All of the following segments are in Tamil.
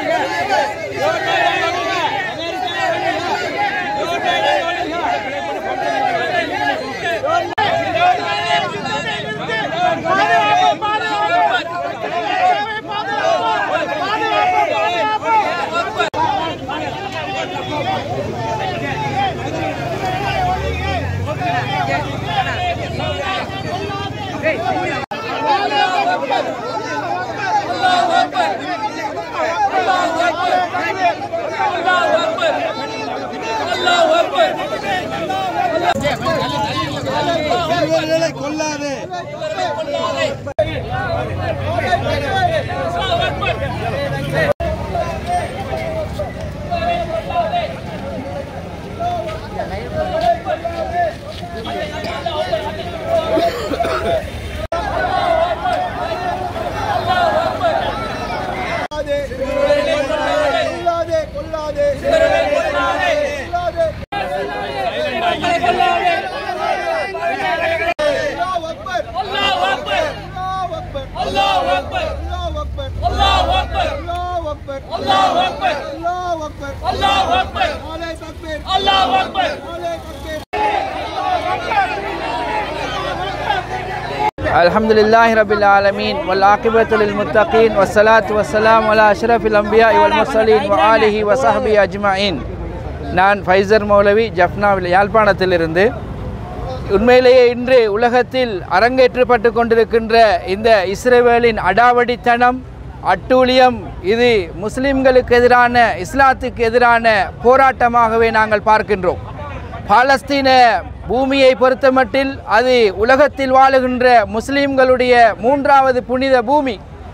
சிறுவர்களை கொல்லாதே கொல்லாதே கொல்லாதே கொல்லாதே அல்லாஹ் அக்பர் அல்லாஹ் அக்பர் அல்லாஹ் அக்பர் அல்லாஹ் அக்பர் அல்லாஹ் அக்பர் அல்லாஹ் அக்பர் அல்லாஹ் அக்பர் அல்லாஹ் அக்பர் ஆலே தக்பீர் அல்லாஹ் அக்பர் ஆலே தக்பீர் الحمد لله رب العالمين والعاقبة للمتقين والصلاة والسلام على أشرف الأنبياء والمرسلين وآله وصحبه أجمعين நான் ஃபைசர் மௌலவி ஜஃப்னாவில் யாழ்ப்பாணத்திலிருந்து உண்மையிலேயே இன்று உலகத்தில் அரங்கேற்றப்பட்டு கொண்டிருக்கின்ற இந்த இஸ்ரேவேலின் அடாவடித்தனம் அட்டூழியம் இது முஸ்லிம்களுக்கு எதிரான இஸ்லாத்துக்கு எதிரான போராட்டமாகவே நாங்கள் பார்க்கின்றோம் பாலஸ்தீன பூமியை பொறுத்தமட்டில் அது உலகத்தில் வாழுகின்ற முஸ்லிம்களுடைய மூன்றாவது புனித பூமி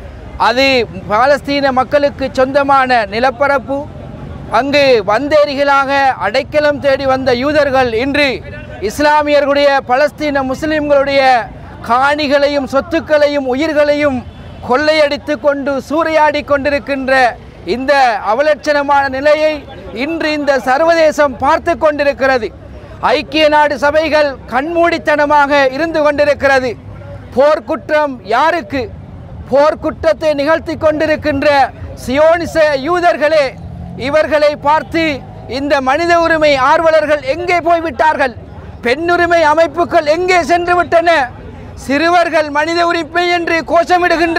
அது பாலஸ்தீன மக்களுக்கு சொந்தமான நிலப்பரப்பு அங்கு வந்தேரிகளாக அடைக்கலம் தேடி வந்த யூதர்கள் இன்று இஸ்லாமியர்களுடைய பலஸ்தீன முஸ்லிம்களுடைய காணிகளையும் சொத்துக்களையும் உயிர்களையும் கொள்ளையடித்து கொண்டு சூறையாடி கொண்டிருக்கின்ற இந்த அவலட்சணமான நிலையை இன்று இந்த சர்வதேசம் பார்த்து கொண்டிருக்கிறது ஐக்கிய நாடு சபைகள் கண்மூடித்தனமாக இருந்து கொண்டிருக்கிறது போர்க்குற்றம் யாருக்கு போர்க்குற்றத்தை நிகழ்த்தி கொண்டிருக்கின்ற சியோனிச யூதர்களே இவர்களை பார்த்து இந்த மனித உரிமை ஆர்வலர்கள் எங்கே போய்விட்டார்கள் பெண்ணுரிமை அமைப்புகள் எங்கே சென்று விட்டன சிறுவர்கள் மனித உரிமை என்று கோஷமிடுகின்ற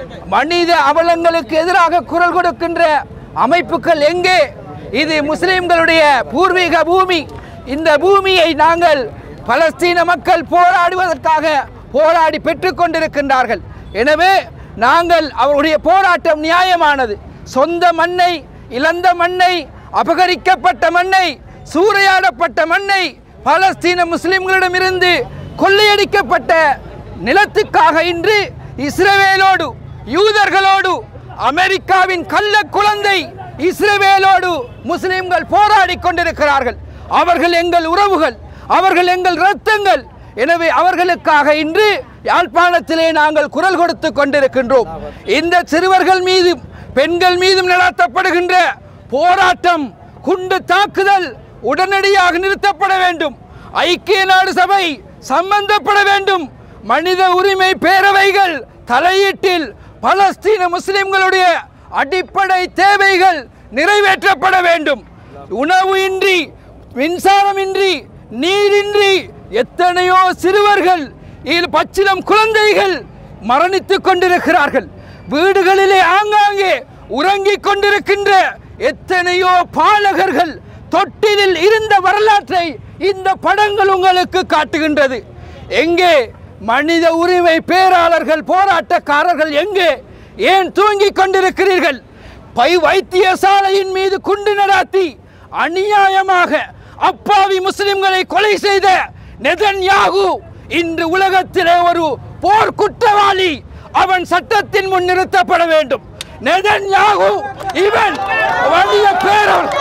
மனித அவலங்களுக்கு எதிராக குரல் கொடுக்கின்ற அமைப்புகள் எங்கே இது முஸ்லிம்களுடைய பூர்வீக பூமி இந்த பூமியை நாங்கள் பலஸ்தீன மக்கள் போராடுவதற்காக போராடி பெற்றுக்கொண்டிருக்கின்றார்கள் எனவே நாங்கள் அவருடைய போராட்டம் நியாயமானது சொந்த மண்ணை இழந்த மண்ணை அபகரிக்கப்பட்ட மண்ணை சூறையாடப்பட்ட மண்ணை பலஸ்தீன முஸ்லிம்களிடமிருந்து கொள்ளையடிக்கப்பட்ட நிலத்துக்காக இன்று இஸ்ரவேலோடு யூதர்களோடு அமெரிக்காவின் கள்ள குழந்தை இஸ்ரவேலோடு முஸ்லிம்கள் போராடி கொண்டிருக்கிறார்கள் அவர்கள் எங்கள் உறவுகள் அவர்கள் எங்கள் இரத்தங்கள் எனவே அவர்களுக்காக இன்று யாழ்ப்பாணத்திலே நாங்கள் குரல் கொடுத்து கொண்டிருக்கின்றோம் இந்த சிறுவர்கள் மீதும் பெண்கள் மீதும் நடத்தப்படுகின்ற போராட்டம் குண்டு தாக்குதல் உடனடியாக நிறுத்தப்பட வேண்டும் ஐக்கிய நாடு சபை சம்பந்தப்பட வேண்டும் மனித உரிமை பேரவைகள் தலையீட்டில் பலஸ்தீன முஸ்லிம்களுடைய அடிப்படை தேவைகள் நிறைவேற்றப்பட வேண்டும் உணவு இன்றி மின்சாரமின்றி நீரின்றி எத்தனையோ சிறுவர்கள் இதில் பச்சிலம் குழந்தைகள் மரணித்துக் கொண்டிருக்கிறார்கள் வீடுகளிலே ஆங்காங்கே உறங்கிக் கொண்டிருக்கின்ற எத்தனையோ பாலகர்கள் தொட்டிலில் இருந்த வரலாற்றை இந்த படங்கள் உங்களுக்கு காட்டுகின்றது எங்கே மனித உரிமை பேராளர்கள் போராட்டக்காரர்கள் எங்கே ஏன் தூங்கிக் கொண்டிருக்கிறீர்கள் பை வைத்தியசாலையின் மீது குண்டு நடாத்தி அநியாயமாக அப்பாவி முஸ்லிம்களை கொலை செய்த நெதன்யாகு இன்று உலகத்திலே ஒரு போர் குற்றவாளி அவன் சட்டத்தின் முன் நிறுத்தப்பட வேண்டும் நெதன்யாகு இவன் வலிய பேரவன்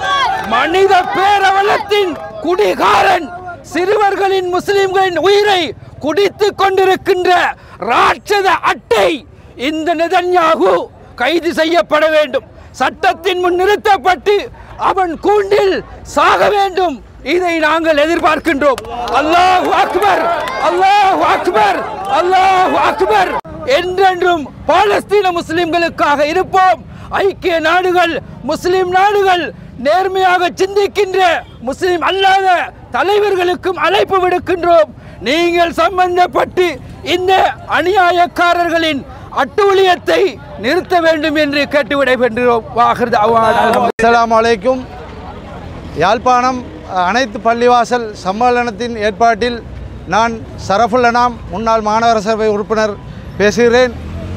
மனித பேரவலத்தின் குடிகாரன் சிறுவர்களின் முஸ்லிம்களின் உயிரை குடித்துக் கொண்டிருக்கின்ற ராட்சத அட்டை இந்த நெதன்யாகு கைது செய்யப்பட வேண்டும் சட்டத்தின் முன் நிறுத்தப்பட்டு அவன் கூண்டில் சாக வேண்டும் இதை நாங்கள் எதிர்பார்க்கின்றோம் அல்லாஹ் அக்பர் அல்லாஹ் அக்பர் அல்லாஹ் அக்பர் என்றென்றும் பாலஸ்தீன முஸ்லிம்களுக்காக இருப்போம் ஐக்கிய நாடுகள் முஸ்லிம் நாடுகள் நேர்மையாக சிந்திக்கின்ற முஸ்லிம் அல்லாத தலைவர்களுக்கும் அழைப்பு விடுக்கின்றோம் நீங்கள் சம்பந்தப்பட்டு இந்த அநியாயக்காரர்களின் அட்டூழியத்தை நிறுத்த வேண்டும் என்று கேட்டு விடைபெறுகிறோம் வாகிருத அஸ்ஸலாமு அலைக்கும் யாழ்ப்பாணம் அனைத்து பள்ளிவாசல் சம்மேளனத்தின் ஏற்பாட்டில் நான் சரஃபுல்லனாம் முன்னாள் மாநகர சபை உறுப்பினர் பேசுகிறேன்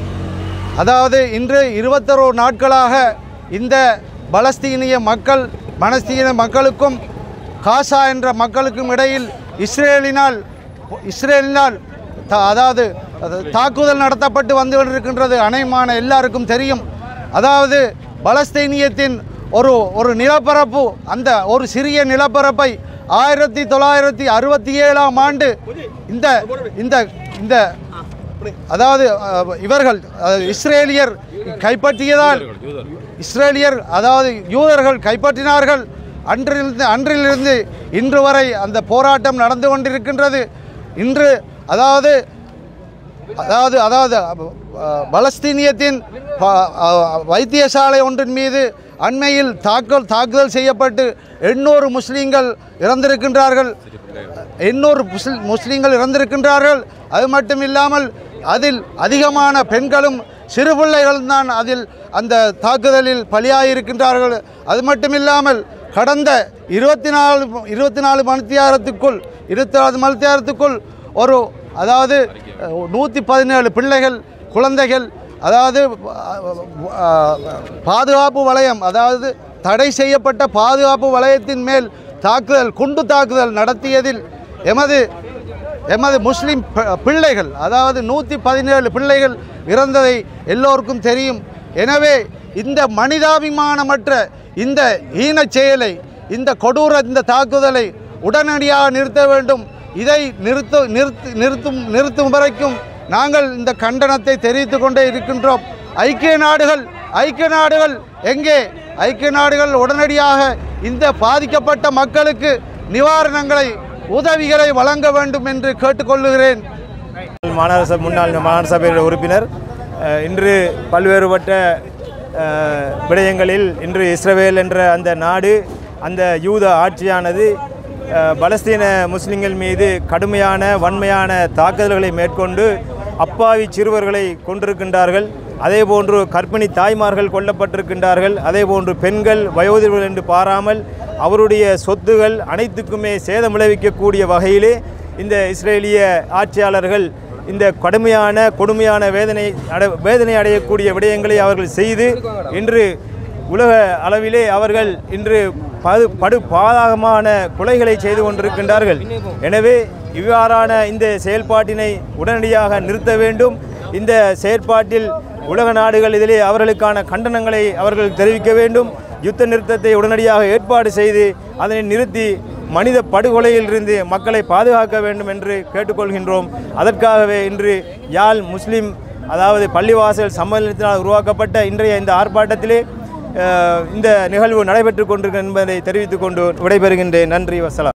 அதாவது இன்று இருபத்தொரு நாட்களாக இந்த பலஸ்தீனிய மக்கள் பலஸ்தீன மக்களுக்கும் காசா என்ற மக்களுக்கும் இடையில் இஸ்ரேலினால் இஸ்ரேலினால் த- அதாவது அது தாக்குதல் நடத்தப்பட்டு வந்து கொண்டிருக்கின்றது அனைமான எல்லாருக்கும் தெரியும் அதாவது பலஸ்தீனியத்தின் ஒரு ஒரு நிலப்பரப்பு அந்த ஒரு சிறிய நிலப்பரப்பை ஆயிரத்தி தொள்ளாயிரத்தி அறுபத்தி ஏழாம் ஆண்டு இந்த இந்த இந்த அதாவது அஹ், இவர்கள் அஹ், இஸ்ரேலியர் கைப்பற்றியதால் இஸ்ரேலியர் அதாவது யூதர்கள் கைப்பற்றினார்கள் அன்றிலிருந்து அன்றிலிருந்து இன்று வரை அந்த போராட்டம் நடந்து கொண்டிருக்கின்றது இன்று அதாவது அதாவது அதாவது அஹ், பலஸ்தீனியத்தின் ப- அஹ், வைத்தியசாலை ஒன்றின் மீது அண்மையில் தாக்கல் தாக்குதல் செய்யப்பட்டு எண்ணூறு முஸ்லீம்கள் இறந்திருக்கின்றார்கள் எண்ணூறு முஸ்லி முஸ்லீம்கள் இறந்திருக்கின்றார்கள் அது மட்டும் இல்லாமல் அதில் அதிகமான பெண்களும் சிறு பிள்ளைகளும் தான் அதில் அந்த தாக்குதலில் பலியாகியிருக்கின்றார்கள் அது மட்டும் இல்லாமல் கடந்த இருபத்தி நாலு இருபத்தி நாலு மணித்தியாரத்துக்குள் இருபத்தி நாலு மணித்தியாரத்துக்குள் ஒரு அதாவது நூற்றி பதினேழு பிள்ளைகள் குழந்தைகள் அதாவது அஹ், பாதுகாப்பு வளையம் அதாவது தடை செய்யப்பட்ட பாதுகாப்பு வளையத்தின் மேல் தாக்குதல் குண்டு தாக்குதல் நடத்தியதில் எமது எமது முஸ்லிம் பி- பிள்ளைகள் அதாவது நூற்றி பதினேழு பிள்ளைகள் இறந்ததை எல்லோருக்கும் தெரியும் எனவே இந்த மனிதாபிமானமற்ற இந்த ஈனச் செயலை இந்த கொடூர இந்த தாக்குதலை உடனடியாக நிறுத்த வேண்டும் இதை நிறுத்த நிறுத்து நிறுத்தும் நிறுத்தும் வரைக்கும் நாங்கள் இந்த கண்டனத்தை தெரிவித்து கொண்டே இருக்கின்றோம் ஐக்கிய நாடுகள் ஐக்கிய நாடுகள் எங்கே ஐக்கிய நாடுகள் உடனடியாக இந்த பாதிக்கப்பட்ட மக்களுக்கு நிவாரணங்களை உதவிகளை வழங்க வேண்டும் என்று கேட்டுக்கொள்ளுகிறேன் மாநகர சபை முன்னாள் மாநகர சபையுடைய உறுப்பினர் அஹ், இன்று பல்வேறுபட்ட அஹ், விடயங்களில் இன்று இஸ்ரவேல் என்ற அந்த நாடு அந்த யூத ஆட்சியானது அஹ், பலஸ்தீன முஸ்லிம்கள் மீது கடுமையான வன்மையான தாக்குதல்களை மேற்கொண்டு அப்பாவி சிறுவர்களை கொண்டிருக்கின்றார்கள் அதே போன்று கர்ப்பிணி தாய்மார்கள் கொல்லப்பட்டிருக்கின்றார்கள் அதே போன்று பெண்கள் வயோதிபர்கள் என்று பாராமல் அவருடைய சொத்துகள் அனைத்துக்குமே சேதம் விளைவிக்கக்கூடிய வகையிலே இந்த இஸ்ரேலிய ஆட்சியாளர்கள் இந்த கடுமையான கொடுமையான வேதனை அட வேதனை அடையக்கூடிய விடயங்களை அவர்கள் செய்து இன்று உலக அளவிலே அவர்கள் இன்று படு படு பாதகமான கொலைகளை செய்து கொண்டிருக்கின்றார்கள் எனவே இவ்வாறான இந்த செயல்பாட்டினை உடனடியாக நிறுத்த வேண்டும் இந்த செயற்பாட்டில் உலக நாடுகள் இதிலே அவர்களுக்கான கண்டனங்களை அவர்கள் தெரிவிக்க வேண்டும் யுத்த நிறுத்தத்தை உடனடியாக ஏற்பாடு செய்து அதனை நிறுத்தி மனித படுகொலையிலிருந்து மக்களை பாதுகாக்க வேண்டும் என்று கேட்டுக்கொள்கின்றோம் அதற்காகவே இன்று யாழ் முஸ்லிம் அதாவது பள்ளிவாசல் சம்மேளனத்தினால் உருவாக்கப்பட்ட இன்றைய இந்த ஆர்ப்பாட்டத்திலே அஹ், இந்த நிகழ்வு நடைபெற்று கொண்டிருக்கிறது என்பதை தெரிவித்துக் கொண்டு விடைபெறுகின்றேன் நன்றி வசலாம்